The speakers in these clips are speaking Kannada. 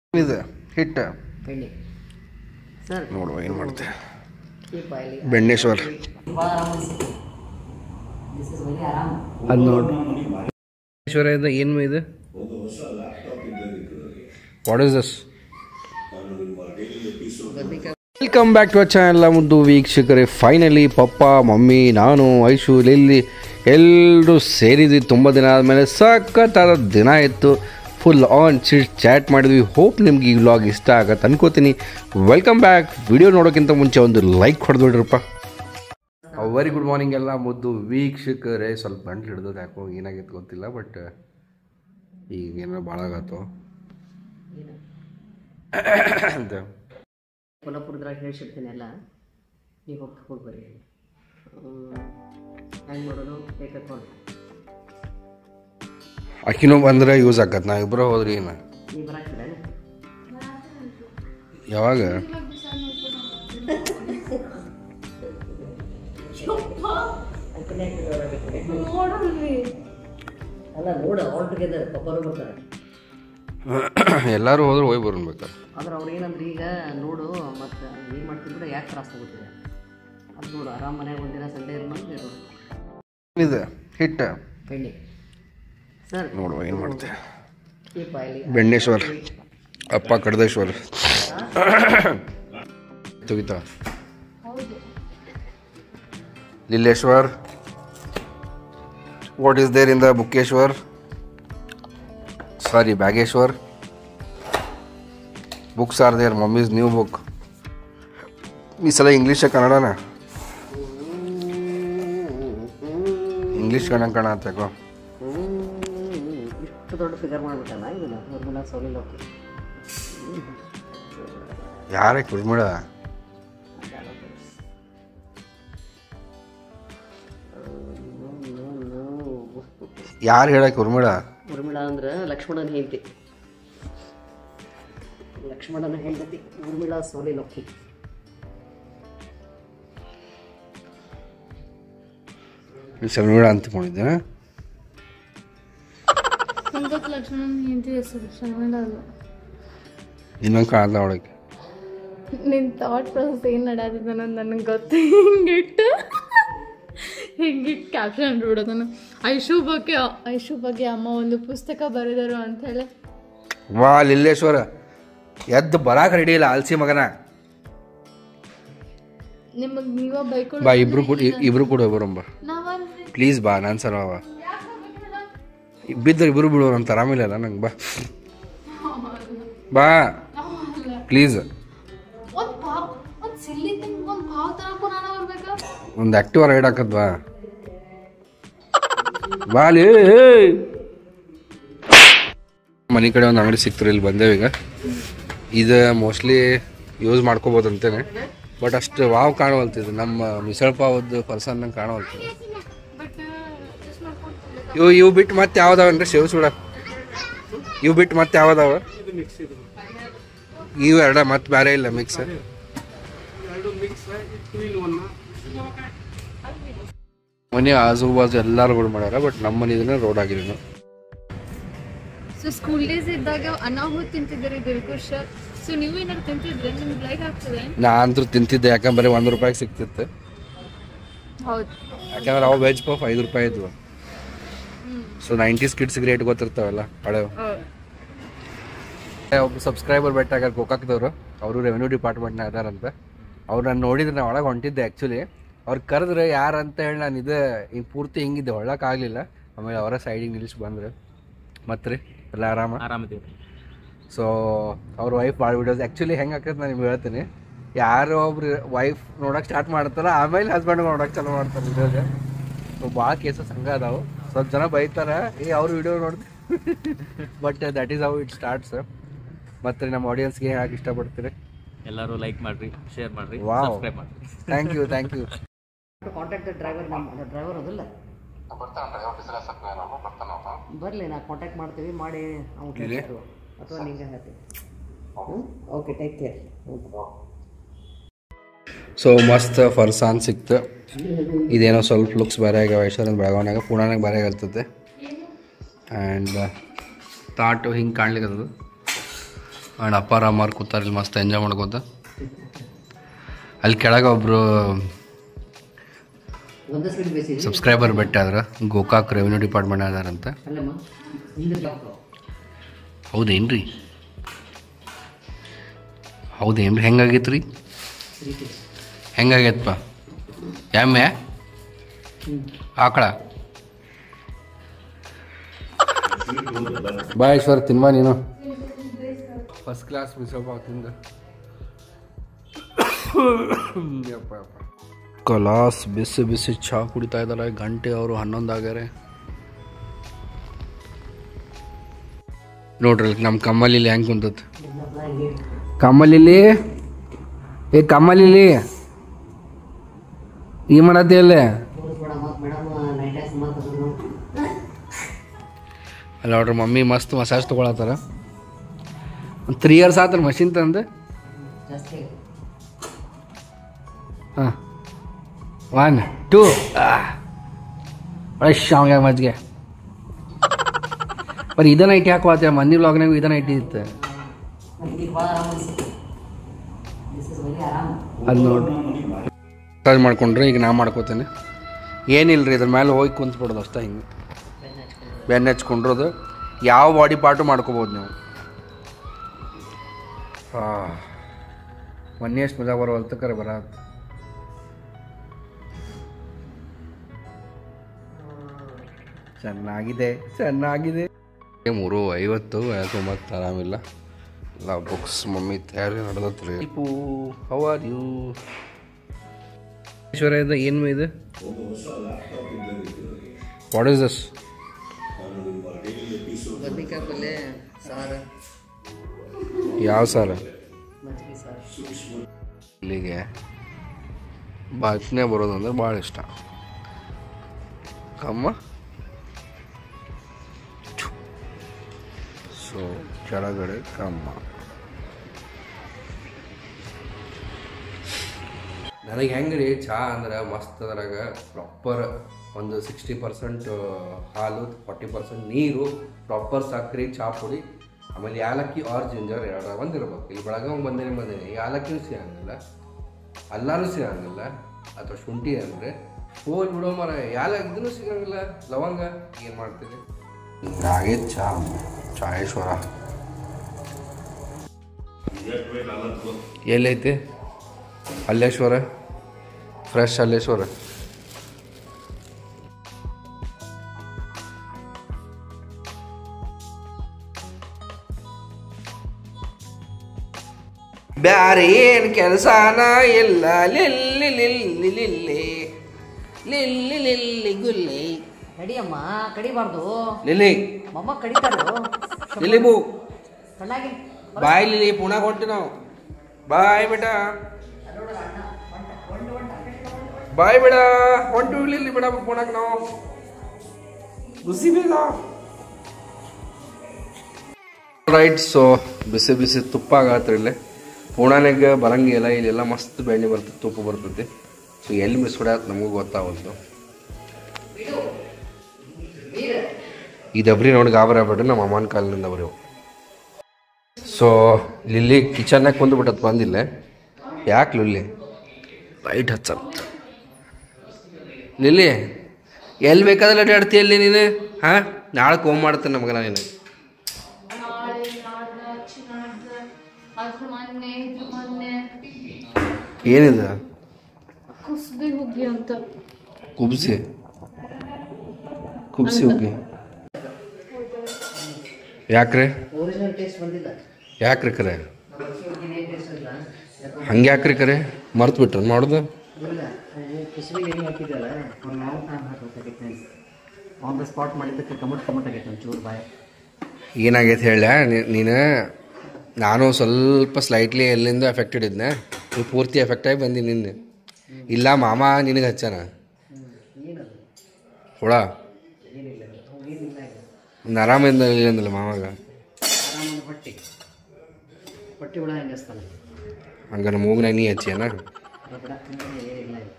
ಇದು ಹಿಟ್ಟು ಬೆಣ್ಣೆ ಸರ್ ನೋಡುವ ಏನು ಮಾಡ್ತೆ ಈ ಬಾಯಲ್ಲಿ ಬೆಣ್ಣೇಶ್ವರ್ ಭಾಳ ಆರಾಮ ಅನ್ಸುತ್ತೆ ದಿಸ್ ಇಸ್ ವೆರಿ ಆರಾಮ್ ಅದು ನೋಡ್ರಿ ಬೆಣ್ಣೇಶ್ವರ ಇದು ಏನು ಇದು ವಾಟ್ ಇಸ್ ದಿಸ್ ಬದ್ನಿಕಾಯಿ welcome back to a channel ಮುದ್ದು ವೀಕ್ಷಕರೇ ಫೈನಲಿ ಪಪ್ಪ ಮಮ್ಮಿ ನಾನು ಐಶು ಲಿಲ್ಲಿ ಎಲ್ಲರೂ ಸೇರಿದ್ವಿ ತುಂಬ ದಿನ ಆದಮೇಲೆ ಸಖತ್ತಾದ ದಿನ ಇತ್ತು ಫುಲ್ ಆನ್ ಚಿಟ್ ಚಾಟ್ ಮಾಡಿದ್ವಿ ಹೋಪ್ ನಿಮ್ಗೆ ಈ ವ್ಲಾಗ್ ಇಷ್ಟ ಆಗತ್ತೆ ಅನ್ಕೋತೀನಿ ವೆಲ್ಕಮ್ ಬ್ಯಾಕ್ ವಿಡಿಯೋ ನೋಡೋಕ್ಕಿಂತ ಮುಂಚೆ ಒಂದು ಲೈಕ್ ಹೊಡೆದ್ಬಿಡ್ರಪ್ಪ ವೆರಿ ಗುಡ್ ಮಾರ್ನಿಂಗ್ ಎಲ್ಲ ಮುದ್ದು ವೀಕ್ಷಕರೇ ಸ್ವಲ್ಪ ಗಂಟ್ಲು ಹಿಡ್ದದ ಯಾಕೋ ಏನಾಗಿತ್ತು ಗೊತ್ತಿಲ್ಲ ಬಟ್ ಈಗ ಏನೋ ಭಾಳ ಆಗತ್ತೋ ಅಂತ ಕೊಲ್ಲಾಪುರದಾಗ ಹೇಳ್ಸಿರ್ತೀನಿ ಎಲ್ಲ ನೀವು ಹೋಗಿ ತಗೊಂಡು ಬರ್ರಿ ಹೆಂಗೆ ಮಾಡೋದು ಬೇಕಾಕೊಂಡು ಅಕ್ಕಿನೂ ಬಂದ್ರೆ ಯೂಸ್ ಆಕತ್ ನಾ ಇಬ್ಬರು ಹೋದ್ರಿ ಏನು ನೀವು ಬರಾಕ್ತೀರ ಯಾವಾಗ ಅಲ್ಲ ನೋಡು ಆಲ್ ಟುಗೆದರ್ ಪಪ್ಪರು ಬರ್ತಾರೆ ಎಲ್ಲರೂ ಹೋದ್ರೆ ಹೋಗಿ ಬರ್ಬೇಕಾರೆ ಆದ್ರೆ ಅವ್ರು ಏನಂದ್ರೆ ಈಗ ನೋಡು ಮತ್ತು ಏನು ಮಾಡ್ತಿದ್ರೆ ಯಾಕೆ ತ್ರಾಸ ಆಗುತ್ತಿದೆ ಅದು ನೋಡು ಆರಾಮ್ ಮನ್ಯಾಗ ಒಂದಿನ ಸಂಡೇ ಇರ್ಬಂದು ಇರೋದು ಇದು ಹಿಟ್ಟು ಬೆಣ್ಣೆ ಸರ್ ನೋಡುವ ಏನು ಮಾಡ್ತೆ ಈ ಬಾಯಲ್ಲಿ ಬೆಣ್ಣೇಶ್ವರ್ ಅಪ್ಪ ಕಡದೇಶ್ವರ್ ತೆಗಿತ ಲಿಲ್ಲೇಶ್ವರ್ what is there in the ಬುಕ್ಕೇಶ್ವರ್ ಸಾರಿ ಬ್ಯಾಗೇಶ್ವರ್ books are there mummy's new book ಈ ಸಲ ಇಂಗ್ಲೀಷ ಕನ್ನಡನ ಇಂಗ್ಲೀಷ್ ಕನ್ನಡ ಕಣ ತಗೋ ಇಷ್ಟು ದೊಡ್ಡ ಫಿಗರ್ ಮಾಡಿಬಿಟ್ಟಲ್ಲ ಇದನ್ನು ನಿರ್ಮಲಾ ಸೌಲಿ ಲೋಕಿ ಯಾರೇ ಕುರ್ಮಿಳ ಯಾರು ಹೇಳಕ್ ಕುರ್ಮಿಳ ಉರ್ಮಿಳಾ ಅಂದ್ರೆ ಲಕ್ಷ್ಮಣನ ಹೆಂಡತಿ ಲಕ್ಷ್ಮಣನ ಹೆಂಡತಿ ಉರ್ಮಿಳಾ ಸೋಲಿ ಲೋಕಿ ಶರ್ಮಿಳ ಅಂತ್ಕೊಂಡಿದ್ದೆ ಸಂಗತ್ ಲಕ್ಷ್ಮಣನ್ ಹೆಂಡತಿ ಹೆಸರು ಶರ್ಮಿಳ ಅಲ್ಲ ಇನ್ನೊಂದು ಕಾಣಲ್ಲ ಅವಳಿಗೆ ನಿನ್ನ ಥಾಟ್ ಪ್ರೊಸೆಸ್ ಏನು ನಡೆಯತ್ತದ ಅನ್ನೋದು ನನಗೆ ಗೊತ್ತು ಹಿಂಗಿಟ್ಟು ಹಿಂಗಿಟ್ಟು ಕ್ಯಾಪ್ಷನ್ ಬಿಡೋದನ್ನು ಐಶು ಬಗ್ಗೆ ಐಶು ಬಗ್ಗೆ ಅಮ್ಮ ಒಂದು ಪುಸ್ತಕ ಬರೆದರು ಅಂತ ಹೇಳಿ ವಾ ಲಿಲ್ಲೇಶ್ವರ ಎದ್ದು ಬರಾಕ್ ರೆಡಿ ಇಲ್ಲ ಆಲ್ಸಿ ಮಗನ ನಿಮಗೆ ನೀವ ಬೈಕೊಂಡು ಬಾ ಇಬ್ರು ಕೂಡ ಇಬ್ರು ಕೂಡ ಬರೋಂಬ ನಾವಲ್ರಿ ಪ್ಲೀಸ್ ಬಾ ನಾನು ಸರ್ ಬಾ ಬಿದ್ದರೆ ಇಬ್ರು ಬಿಡೋರು ಅಂತ ಆರಾಮಿಲ್ಲ ಅಲ್ಲ ನಂಗೆ ಬಾ ಬಾ ಪ್ಲೀಸ್ ಒಂದು ಪಾವ್ ಒಂದು ಸಿಲ್ಲಿ ತಿಂಗ್ ಒಂದು ಪಾವ್ ತರಕ್ಕೂ ನಾನು ಬರ್ಬೇಕಾ ಒಂದು ಆಕ್ಟಿವ್ ರೈಡ್ ಹಾಕದ್ ಬಾ ಬಾಲಿ ಮನೆ ಕಡೆ ಒಂದು ಅಂಗಡಿ ಸಿಕ್ತಾರೆ ಇಲ್ಲಿ ಬಂದೇವು ಈಗ ಇದು ಮೋಸ್ಟ್ಲಿ ಯೂಸ್ ಮಾಡ್ಕೋಬೋದು ಅಂತೇನೆ ಬಟ್ ಅಷ್ಟು ವಾವ್ ಕಾಣವಲ್ತಿದ್ದು ನಮ್ಮ ಮಿಸಳ ಪಾವದ್ದು ಪರ್ಸನ್ ನಂಗೆ ಕಾಣವಲ್ತಿದ್ದು ಬಟ್ ಎಷ್ಟು ಮಾಡ್ಕೊಡ್ತಿಲ್ಲ ಇವು ಇವು ಬಿಟ್ಟು ಮತ್ತೆ ಯಾವ್ದಾವನ್ರಿ ಸೇವ್ ಸುಡ ಇವು ಬಿಟ್ಟು ಮತ್ತೆ ಯಾವ್ದಾವ ಇವು ಎರಡ ಮತ್ತೆ ಬೇರೆ ಇಲ್ಲ ಮಿಕ್ಸ್ ಮನೆ ಆಜು ಬಾಜು ಎಲ್ಲಾರು ರೋಡ್ ಮಾಡ್ಯಾರ ಬಟ್ ನಮ್ಮ ಮನೆ ರೋಡ್ ಆಗಿಲ್ಲ ಸೊ ಸ್ಕೂಲ್ ಡೇಸ್ ಇದ್ದಾಗ ಅನಾಹುತ್ ತಿಂತಿದ್ದೀರಿ ದಿಲ್ಕುಶ್ ಸೊ ನೀವು ಏನಾದ್ರು ತಿಂತಿದ್ರೆ ನಿಮ್ಗೆ ಲೈಕ್ ಆಗ್ತದೆ ನಾ ಅಂತೂ ತಿಂತಿದ್ದೆ ಯಾಕಂದ್ರೆ ಒಂದು ರೂಪಾಯಿಗೆ ಸಿಕ್ತಿತ್ತು ಹೌದು ಯಾಕಂದ್ರೆ ಅವು ವೆಜ್ ಪಫ್ ಐದು ರೂಪಾಯಿ ಇದ್ವು ಸೊ ನೈಂಟೀಸ್ ಕಿಡ್ಸ್ಗೆ ರೇಟ್ ಗೊತ್ತಿರ್ತಾವಲ್ಲ ಹಳೆವು ಒಬ್ಬ ಸಬ್ಸ್ಕ್ರೈಬರ್ ಬೆಟ್ಟಾಗ ಗೋಕಾಕ್ದವರು ಅವರು ರೆವೆನ್ಯೂ ಡಿಪಾರ್ಟ್ಮೆಂಟ್ನ ಇದಾರಂತೆ ಅವ್ರು ನಾನು ನೋಡಿದ್ರೆ ನಾ ಒಳಗೆ ಹೊಂಟಿದ್ದೆ ಆ್ಯಕ್ಚುಲಿ ಅವ್ರು ಕರೆದ್ರೆ ಯಾರಂತ ಹೇಳಿ ನಾನು ಇದು ಇನ್ನು ಪೂರ್ತಿ ಹಿಂಗಿದ್ದೆ ಒಳ್ಳಕ್ಕಾಗಲಿಲ್ಲ ಆಮೇಲೆ ಅವರ ಸೈಡಿಗೆ ನಿಲ್ಲಿಸಿ ಬಂದರು ಮತ್ತೆ ರೀ ಎಲ್ಲ ಆರಾಮ ಆರಾಮದೀವಿ ಸೊ ಅವ್ರ ವೈಫ್ ಭಾಳ ವಿಡಿಯೋಸ್ ಆ್ಯಕ್ಚುಲಿ ಹೆಂಗೆ ಆಕೈತೆ ನಾನು ನಿಮ್ಗೆ ಹೇಳ್ತೀನಿ ಯಾರೋ ಒಬ್ರು ವೈಫ್ ನೋಡೋಕೆ ಸ್ಟಾರ್ಟ್ ಮಾಡ್ತಾರ ಆಮೇಲೆ ಹಸ್ಬೆಂಡ್ ನೋಡೋಕೆ ಚಲೋ ಮಾಡ್ತಾರೆ ವಿಡಿಯೋಸ್ ಸೊ ಭಾಳ ಕೇಸಸ್ ಹಂಗೆ ಅದಾವು ಸ್ವಲ್ಪ ಜನ ಬೈತಾರೆ ಏ ಅವ್ರ ವಿಡಿಯೋ ನೋಡ್ತೀವಿ but that is how it starts ಮತ್ತು ನಮ್ಮ ಆಡಿಯನ್ಸ್ಗೆ ಹೇಗೆ ಇಷ್ಟಪಡ್ತೀರಿ ಎಲ್ಲರೂ ಲೈಕ್ ಮಾಡ್ರಿ ಶೇರ್ ಮಾಡ್ರಿ Wow. ಸಬ್ಸ್ಕ್ರೈಬ್ ಮಾಡ್ರಿ thank you thank you contact driver ನಮ್ಮ ಡ್ರೈವರ್ ಅದಲ್ಲ ಬರಲಿ ನಾ ಕಾಂಟ್ಯಾಕ್ಟ್ ಮಾಡ್ತೀವಿ ಮಾಡಿ ಅವ್ನು ಅಥವಾ ನಿಂಗೆ ಹೇಳ್ತೀವಿ ಓಕೆ ಟೇಕ್ ಕೇರ್ ಸೊ ಮಸ್ತ್ ಫರ್ಸಾನ್ ಸಿಕ್ತು ಇದೇನೋ ಸ್ವಲ್ಪ ಲುಕ್ಸ್ ಬೇರೆ ಆಗ್ಯಾವ ಐಶ್ವರ್ಯ ಬೆಳಗಾವನಾಗ ಪುಣಾನಾಗ ಬೇರೆ ಆಗಿರ್ತದೆ ಆ್ಯಂಡ್ ತಾಟು ಹಿಂಗೆ ಕಾಣ್ಲಿಕ್ಕದು ಆ್ಯಂಡ್ ಅಪ್ಪ ರಾಮಾರ್ ಕೂತಾರೆ ಇಲ್ಲಿ ಮಸ್ತ್ ಎಂಜಾಯ್ ಮಾಡ್ಕೋತ ಅಲ್ಲಿ ಕೆಳಗೆ ಒಬ್ಬರು ಒಂದೇ ಸೈಡ್ ಬೇಸಿದ್ವಿ ಸಬ್ಸ್ಕ್ರೈಬರ್ ಬೆಟ್ಟ ಆದ್ರೆ ಗೋಕಾಕ್ ರೆವಿನ್ಯೂ ಡಿಪಾರ್ಟ್ಮೆಂಟ್ ಅದಾರಂತ ಅಲ್ಲಮ್ಮ ಹಿಂದೆ ಡಾಕ್ಟ್ರು ಹೌದೇನ್ರಿ ಹೌದೇನ್ರಿ ಹೆಂಗಾಗೈತೆ ರೀ ಹೆಂಗಾಗೈತಪ್ಪ ಎಮ್ಮೆ ಆಕಳ ಬಾಯೇಶ್ವರ್ ತಿನ್ಬಾ ನೀನು ಫಸ್ಟ್ ಕ್ಲಾಸ್ ಮಿಸಲ್ ತಿಂದ ಕಲಾಸ್ ಬಿಸಿ ಬಿಸಿ ಚಹಾ ಕುಡಿತಾ ಇದ್ದಾರೆ ಗಂಟೆ ಅವರು ಹನ್ನೊಂದು ಆಗ್ಯಾರೆ ನೋಡ್ರಿ ನಮ್ಮ ಕಮ್ಮಲಿಲಿ ಹೆಂಗೆ ಕುಂತತ್ ಕಮ್ಮಲಿಲಿ ಏ ಕಮ್ಮಲಿಲಿ ಈ ಮಾಡತ್ತಿ ಅಲ್ಲೇ ತೋರಿಸ್ಬೇಡ ಮತ್ತು ಮೇಡಮ್ ನೈಟ್ ಆಯ್ತು ಮಾತಾಡೋದು ಅಲ್ಲ ನೋಡ್ರಿ ಮಮ್ಮಿ ಮಸ್ತ್ ಮಸಾಜ್ ತೊಗೊಳತ್ತಾರ ಒಂದು ತ್ರೀ ಇಯರ್ಸ್ ಆತಲ್ಲ ಮಷಿನ್ ತಂದು ಜಾಸ್ತಿ ಹಾಂ ಒನ್ ಟೂ ಫ್ರೆಶ್ ಅವಾಗ ಮಜ್ಜಿಗೆ ಬರೀ ಇದನ್ನ ಇಟ್ಟು ಯಾಕೆ ಹೋಗ್ತೇವೆ ಮಂದಿ ವ್ಲಾಗ್ನಾಗ ಇದನ್ನ ಇಟ್ಟಿತ್ತು ಈಗ ಭಾಳ ಆರಾಮ ಅನ್ಸುತ್ತೆ ದಿಸ್ ಇಸ್ ವೆರಿ ಆರಾಮ್ ಅದು ನೋಡ್ರಿ ಮಸಾಜ್ ಮಾಡ್ಕೊಂಡ್ರೆ ಈಗ ನಾ ಮಾಡ್ಕೋತೇನೆ ಏನಿಲ್ಲ ರೀ ಇದ್ರ ಮೇಲೆ ಹೋಗಿ ಕುಂತ್ಬಿಡೋದು ಅಷ್ಟೇ ಹಿಂಗೆ ಬೆನ್ನು ಹಚ್ಕೊಂಡ್ರದು ಯಾವ ಬಾಡಿ ಪಾರ್ಟು ಮಾಡ್ಕೋಬೋದು ನೀವು ಹಾಂ ಮೊನ್ನೆ ಎಷ್ಟು ಮಜಾ ಬರೋ ಕರೆ ಬರತ್ತೆ ಚೆನ್ನಾಗಿದೆ ಚೆನ್ನಾಗಿದೆ ಮೂರು ಐವತ್ತು ಐವತ್ತೊಂಬತ್ತು ಆರಾಮಿಲ್ಲ ಎಲ್ಲ ಬುಕ್ಸ್ ಮಮ್ಮಿ ತಯಾರಿ ನಡೆದತ್ರಿ ಟಿಪು ಹೌ ಆರ್ ಯು ಈಶ್ವರ ಇದು ಏನು ಇದು ವಾಟ್ ಇಸ್ ದಿಸ್ ಬದ್ನಿಕಾಯಿ ಪಲ್ಯ ಸಾರು ಯಾವ ಸಾರ ಮಜ್ಜಿಗೆ ಸಾರು ಇಲ್ಲಿಗೆ ಬಾಚ್ನೆ ಬರೋದು ಅಂದ್ರೆ ಭಾಳ ಇಷ್ಟ ಕಮ್ಮ ಸೊ ಕೆಳಗಡೆ ಕಮ್ಮ ನನಗೆ ಹೆಂಗೆ ರೀ ಚಹಾ ಅಂದ್ರೆ ಮಸ್ತ್ ಅದ್ರಾಗ ಪ್ರಾಪರ್ ಒಂದು ಸಿಕ್ಸ್ಟಿ ಪರ್ಸೆಂಟ್ ಹಾಲು ಫಾರ್ಟಿ ಪರ್ಸೆಂಟ್ ನೀರು ಪ್ರಾಪರ್ ಸಕ್ಕರೆ ಚಹಾ ಪುಡಿ ಆಮೇಲೆ ಯಾಲಕ್ಕಿ ಆರ್ ಜಿಂಜರ್ ಎರಡು ಒಂದಿರ್ಬೇಕು ಇಲ್ಲಿ ಬೆಳಗಾವ್ ಬಂದೇನೆ ಬಂದೇನೆ ಯಾಲಕ್ಕಿನೂ ಸಿಗಂಗಿಲ್ಲ ಅಲ್ಲಾರು ಸಿಗಂಗಿಲ್ಲ ಅಥವಾ ಶುಂಠಿ ಅಂದರೆ ಹೋಲ್ ಬಿಡೋ ಮರ ಯಾಲಕ್ಕಿನೂ ಸಿಗಂಗಿಲ್ಲ ಲವಂಗ ಏನು ಮಾಡ್ತೀರಿ ಆಗೈತೆ ಚಹಾ ಚಾಯೇಶ್ವರ ಎಲ್ಲೈತೆ ಅಲ್ಲೇಶ್ವರ ಫ್ರೆಶ್ ಅಲ್ಲೇಶ್ವರ ಬ್ಯಾರೆ ಏನು ಕೆಲಸನ ಇಲ್ಲ Lily Lily Lily Lily Lily ಗುಲ್ಲಿ ಕಡಿಯಮ್ಮ ಕಡಿಬಾರ್ದು ಲಿಲ್ಲಿ ಮಮ್ಮ ಕಡಿತಾರು ಲಿಲ್ಲಿ ಬೂ ಕಣ್ಣಾಗಿ ಬಾಯ್ ಲಿಲ್ಲಿ ಪುಣಾಗ ಹೊಂಟಿ ನಾವು ಬಾಯ್ ಬೇಟ ಬಾಯ್ ಬೇಡ ಹೊಂಟು ಲಿಲ್ಲಿ ಬೇಡ ಪುಣಾಗ ನಾವು ಖುಷಿ ಬೇಡ ರೈಟ್ ಸೊ ಬಿಸಿ ಬಿಸಿ ತುಪ್ಪ ಆಗತ್ರಿ ಇಲ್ಲಿ ಪೂಣಾನಾಗ ಬರಂಗಿಲ್ಲ ಇಲ್ಲೆಲ್ಲ ಮಸ್ತ್ ಬೆಣ್ಣೆ ಬರ್ತದೆ ತುಪ್ಪ ಬರ್ತೈತಿ ಸೊ ಎಲ್ಲಿ ಮಿಸ್ ಹೊಡ್ಯಾತ ನಮಗೂ ಗೊತ್ತಾವಲ್ದು ಈ ದಬ್ರಿ ನೋಡಿ ಗಾಬರಿ ಆಗ್ಬೇಡ್ರಿ ನಮ್ಮ ಅಮ್ಮನ ಕಾಲಿನಿಂದ ಬರೀವು ಸೊ ಲಿಲ್ಲಿ ಕಿಚನ್ನಾಗ ಕುಂದ್ಬಿಟ್ಟತ್ ಬಂದಿಲ್ಲ ಯಾಕೆ ಲಿಲ್ಲಿ ಲೈಟ್ ಹಚ್ಚತ್ ಲಿಲ್ಲಿ ಎಲ್ಲಿ ಬೇಕಾದ್ರೆ ಅಡ್ಡಾಡ್ತಿ ಅಲ್ಲಿ ನೀನು ಹಾಂ ನಾಳೆ ಕೋಮ್ ಮಾಡ್ತೇನೆ ನಮಗಲ್ಲ ನೀನು ನಾಳೆ ನಾಡ್ದ ಅಚ್ಚಿ ನಾಡ್ದ ಅದ್ರ ಮೊನ್ನೆ ಇದ್ರ ಮೊನ್ನೆ ಏನಿದೆ ಕುಸ್ಬಿ ಹುಗ್ಗಿ ಅಂತ ಕುಬ್ಸಿ ಕುಬ್ಸಿ ಹೋಗಿ ಯಾಕ್ರೆ ಒರಿಜಿನಲ್ ಟೇಸ್ಟ್ ಬಂದಿಲ್ಲ ಯಾಕ್ರಿ ಕರೆ ಏನು ಟೇಸ್ಟ್ ಇಲ್ಲ ಯಾಕಂದ್ರೆ ಹಂಗೆ ಯಾಕ್ರಿ ಕರೆ ಮರ್ತು ಬಿಟ್ರೆ ಮಾಡೋದು ಇಲ್ಲ ಅವು ಕುಸುಬಿಗೆ ಏನು ಹಾಕಿದ್ದಲ್ಲ ಅವ್ನು ನಾವು ಟೈಮ್ ಹಾಕಬೇಕಾಗಿತ್ತು ಆನ್ ದ ಸ್ಪಾಟ್ ಮಾಡಿದ್ದಕ್ಕೆ ಕಮಟ್ ಕಮಟ್ ಆಗೈತೆ ಒಂಚೂರು ಬಾಯ್ ಏನಾಗೈತೆ ಹೇಳ ನೀನು ನಾನು ಸ್ವಲ್ಪ ಸ್ಲೈಟ್ಲಿ ಎಲ್ಲಿಂದ ಎಫೆಕ್ಟೆಡ್ ಇದ್ನೆ ನೀ ಪೂರ್ತಿ ಎಫೆಕ್ಟ್ ಆಗಿ ಬಂದಿ ನಿನ್ನೆ ಇಲ್ಲ ಮಾಮ ನಿನಗೆ ಹಚ್ಚಾನ ಏನದು ಹುಳ ಏನಿಲ್ಲ ಏನಿಲ್ಲ ಈಗ ಒಂದು ಆರಾಮಿಂದ ಇಲ್ಲಂದಲ್ಲ ಮಾವಾಗ ಆರಾಮಂದು ಹೊಟ್ಟಿ ಹೊಟ್ಟಿ ಹುಳ ಹೆಂಗೆ ಹಚ್ತಾನೆ ಹಂಗ ನಮ್ಮ ಮೂಗ್ನಾಗ ನೀ ಹಚ್ಚಿಯನ ರಗಡ ಏನಿಲ್ಲ ಈಗ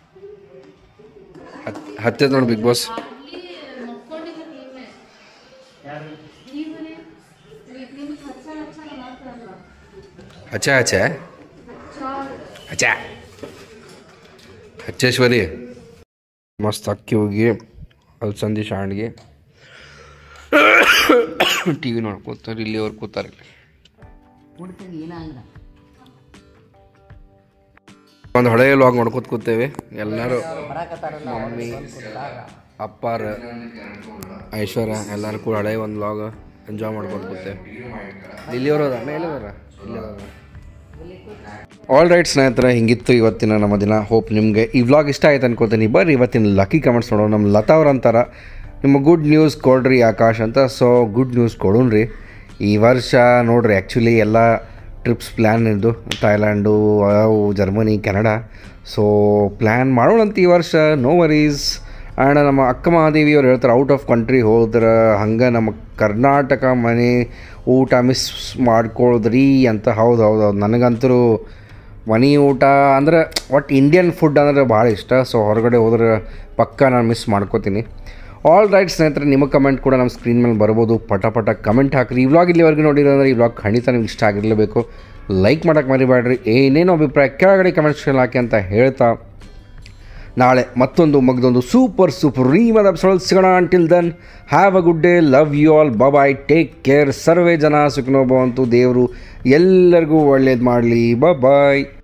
ಹತ್ ಹತ್ತದ ನೋಡಿ ಬಿಗ್ ಬಾಸ್ ಅಲ್ಲಿ ಮಕ್ಕೊಂಡಿದ್ದ ನೀವೇ ಯಾರು ನೀವೇ ನಿಮ್ಗೆ ಹಚ್ಚ ಹಚ್ಚ ಮಾತಾಡಲ್ಲ ಹಚ್ಚ ಹಚ್ಚ ಹಚ್ಚ ಹಚ್ಚೇಶ್ವರಿ ಮಸ್ತ್ ಅಕ್ಕಿ ಹೋಗಿ ಅಲ್ಸಂದಿ ಶಾಂಡ್ಗೆ ಟಿ ವಿ ನೋಡ್ಕೋತಾರೆ ಇಲ್ಲಿ ಅವ್ರು ಕೂತಾರೆ ಕುಡ್ತೀನಿ ಏನಾಗಲ್ಲ ಒಂದು ಹಳೆಯ ಲಾಗ್ ನೋಡ್ಕೊತ ಕೂತೇವೆ ಎಲ್ಲರೂ ಬರಾಕತ್ತಾರಲ್ಲ ಮಮ್ಮಿ ಅಪ್ಪಾರ ಐಶ್ವರ್ಯ ಎಲ್ಲರೂ ಕೂಡ ಹಳೆಯ ಒಂದು ಲಾಗ್ ಎಂಜಾಯ್ ಮಾಡ್ಕೊತ ಕೂತೇವೆ ಇಲ್ಲಿ ಅದ ಮೇಲೆ ಅದಾರ ಇಲ್ಲಿ ಆಲ್ ರೈಟ್ ಸ್ನೇಹಿತರೆ ಹಿಂಗಿತ್ತು ಇವತ್ತಿನ ನಮ್ಮ ದಿನ ಹೋಪ್ ನಿಮಗೆ ಈ ವ್ಲಾಗ್ ಇಷ್ಟ ಆಯ್ತು ಅನ್ಕೋತೀನಿ ಬರ್ರಿ ಇವತ್ತಿನ ಲಕ್ಕಿ ಕಮೆಂಟ್ಸ್ ನೋಡೋಣ ನಮ್ಮ ಲತಾ ಅವ್ರು ಅಂತಾರ ನಿಮ್ಮ ಗುಡ್ ನ್ಯೂಸ್ ಕೊಡ್ರಿ ಆಕಾಶ್ ಅಂತ ಸೊ ಗುಡ್ ನ್ಯೂಸ್ ಕೊಡೋಣ್ರಿ ಈ ವರ್ಷ ನೋಡ್ರಿ ಆ್ಯಕ್ಚುಲಿ ಎಲ್ಲ ಟ್ರಿಪ್ಸ್ ಪ್ಲ್ಯಾನ್ ಇದ್ದು ಥೈಲ್ಯಾಂಡು ಅವು ಜರ್ಮನಿ ಕೆನಡಾ ಸೊ ಪ್ಲ್ಯಾನ್ ಮಾಡೋಣಂತ ಈ ವರ್ಷ ನೋ ವರೀಸ್ ಆ್ಯಂಡ್ ನಮ್ಮ ಅಕ್ಕ ಮಹಾದೇವಿ ಅವ್ರು ಹೇಳ್ತಾರೆ ಔಟ್ ಆಫ್ ಕಂಟ್ರಿ ಹೋದ್ರೆ ಹಂಗೆ ನಮ್ಮ ಕರ್ನಾಟಕ ಮನೆ ಊಟ ಮಿಸ್ ಮಾಡ್ಕೊಳ್ದ್ರಿ ಅಂತ ಹೌದು ಹೌದು ಹೌದು ನನಗಂತೂ ಮನೆ ಊಟ ಅಂದ್ರೆ ಒಟ್ಟು ಇಂಡಿಯನ್ ಫುಡ್ ಅಂದರೆ ಭಾಳ ಇಷ್ಟ ಸೊ ಹೊರಗಡೆ ಹೋದ್ರೆ ಪಕ್ಕ ನಾನು ಮಿಸ್ ಮಾಡ್ಕೋತೀನಿ ಆಲ್ ರೈಟ್ ಸ್ನೇಹಿತರೆ ನಿಮ್ಮ ಕಮೆಂಟ್ ಕೂಡ ನಮ್ಮ ಸ್ಕ್ರೀನ್ ಮೇಲೆ ಬರ್ಬೋದು ಪಟ ಪಟ ಕಮೆಂಟ್ ಹಾಕಿರಿ ಈ ವ್ಲಾಗ್ ಇಲ್ಲಿವರೆಗೂ ನೋಡಿರೋದ್ರೆ ಈ ವ್ಲಾಗ್ ಖಂಡಿತ ನಿಮ್ಗೆ ಇಷ್ಟ ಆಗಿರಲೇಬೇಕು ಲೈಕ್ ಮಾಡೋಕ್ಕೆ ಮರಿಬೇಡ್ರಿ ಏನೇನೋ ಅಭಿಪ್ರಾಯ ಕೆಳಗಡೆ ಕಮೆಂಟ್ ಹಾಕಿ ಅಂತ ಹೇಳ್ತಾ ನಾಳೆ ಮತ್ತೊಂದು ಮಗದೊಂದು ಸೂಪರ್ ಸೂಪರ್ ರೀಮದ ಎಪಿಸೋಡ್ ಸಿಗೋಣ until then have a good day love you all bye take care ಸರ್ವೇ ಜನ ಸುಖನೋ ಭವಂತು ದೇವರು ಎಲ್ಲರಿಗೂ ಒಳ್ಳೇದು ಮಾಡಲಿ ಬಾಯ್